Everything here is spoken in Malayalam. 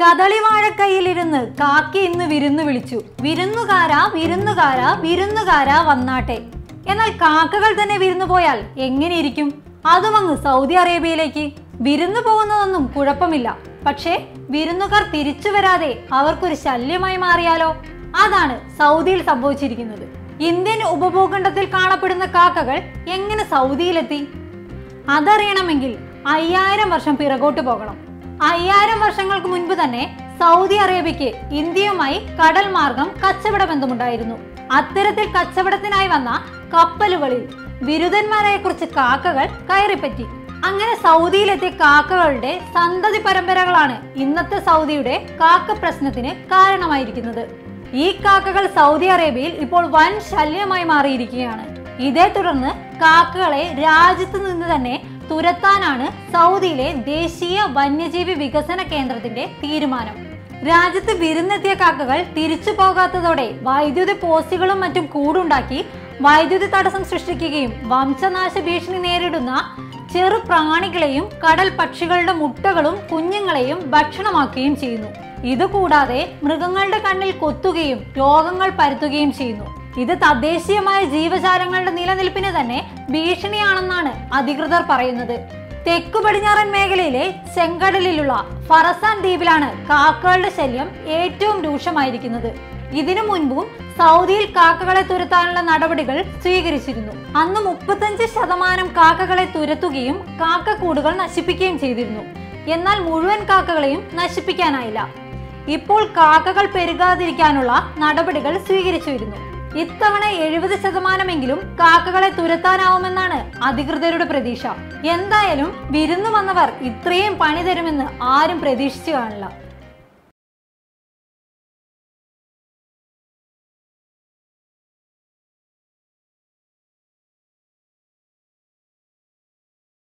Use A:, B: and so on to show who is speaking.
A: കദളിവാഴക്കൈയിലിരുന്ന് കാക്കി ഇന്ന് വിരുന്ന് വിളിച്ചു വിരുന്നുകാരാ വിരുന്നുകാരാ വിരുന്നുകാരാ വന്നാട്ടെ എന്നാൽ കാക്കകൾ തന്നെ വിരുന്നു പോയാൽ എങ്ങനെയിരിക്കും അതും അങ്ങ് സൗദി അറേബ്യയിലേക്ക് വിരുന്നു പോകുന്നതൊന്നും കുഴപ്പമില്ല പക്ഷേ വിരുന്നുകാർ തിരിച്ചു വരാതെ അവർക്കൊരു ശല്യമായി മാറിയാലോ അതാണ് സൗദിയിൽ സംഭവിച്ചിരിക്കുന്നത് ഇന്ത്യൻ ഉപഭൂഖണ്ഡത്തിൽ കാണപ്പെടുന്ന കാക്കകൾ എങ്ങനെ സൗദിയിലെത്തി അതറിയണമെങ്കിൽ അയ്യായിരം വർഷം പിറകോട്ട് പോകണം അയ്യായിരം വർഷങ്ങൾക്ക് മുൻപ് തന്നെ സൗദി അറേബ്യയ്ക്ക് ഇന്ത്യയുമായി കടൽ മാർഗം കച്ചവട ബന്ധമുണ്ടായിരുന്നു അത്തരത്തിൽ കച്ചവടത്തിനായി വന്ന കപ്പലുകളിൽ ബിരുദന്മാരായ കുറച്ച് കാക്കകൾ കയറിപ്പറ്റി അങ്ങനെ സൗദിയിലെത്തിയ കാക്കകളുടെ സന്തതി പരമ്പരകളാണ് ഇന്നത്തെ സൗദിയുടെ കാക്ക പ്രശ്നത്തിന് കാരണമായിരിക്കുന്നത് ഈ കാക്കകൾ സൗദി അറേബ്യയിൽ ഇപ്പോൾ വൻ ശല്യമായി മാറിയിരിക്കുകയാണ് ഇതേ തുടർന്ന് കാക്കകളെ രാജ്യത്ത് നിന്ന് തന്നെ തുരത്താനാണ് സൗദിയിലെ ദേശീയ വന്യജീവി വികസന കേന്ദ്രത്തിന്റെ തീരുമാനം രാജ്യത്ത് വിരുന്നെത്തിയ കാക്കകൾ തിരിച്ചു പോകാത്തതോടെ വൈദ്യുതി പോസ്റ്റുകളും മറ്റും കൂടുണ്ടാക്കി വൈദ്യുതി തടസ്സം സൃഷ്ടിക്കുകയും വംശനാശ ഭീഷണി നേരിടുന്ന ചെറു പ്രാണികളെയും കടൽ പക്ഷികളുടെ മുട്ടകളും കുഞ്ഞുങ്ങളെയും ഭക്ഷണമാക്കുകയും ചെയ്യുന്നു ഇതുകൂടാതെ മൃഗങ്ങളുടെ കണ്ണിൽ കൊത്തുകയും രോഗങ്ങൾ പരത്തുകയും ചെയ്യുന്നു ഇത് തദ്ദേശീയമായ ജീവജാലങ്ങളുടെ നിലനിൽപ്പിന് തന്നെ ഭീഷണിയാണെന്നാണ് അധികൃതർ പറയുന്നത് തെക്കു പടിഞ്ഞാറൻ മേഖലയിലെ ചെങ്കടലിലുള്ള ഫറസാൻ ദ്വീപിലാണ് കാക്കകളുടെ ശല്യം ഏറ്റവും രൂക്ഷമായിരിക്കുന്നത് ഇതിനു മുൻപും സൗദിയിൽ കാക്കകളെ തുരത്താനുള്ള നടപടികൾ സ്വീകരിച്ചിരുന്നു അന്ന് മുപ്പത്തഞ്ച് ശതമാനം കാക്കകളെ തുരത്തുകയും കാക്കക്കൂടുകൾ നശിപ്പിക്കുകയും ചെയ്തിരുന്നു എന്നാൽ മുഴുവൻ കാക്കകളെയും നശിപ്പിക്കാനായില്ല ഇപ്പോൾ കാക്കകൾ പെരുകാതിരിക്കാനുള്ള നടപടികൾ സ്വീകരിച്ചു വരുന്നു ഇത്തവണ എഴുപത് ശതമാനമെങ്കിലും കാക്കകളെ തുരത്താനാവുമെന്നാണ് അധികൃതരുടെ പ്രതീക്ഷ എന്തായാലും വിരുന്നു വന്നവർ ഇത്രയും പണി തരുമെന്ന് ആരും പ്രതീക്ഷിച്ചു കാണില്ല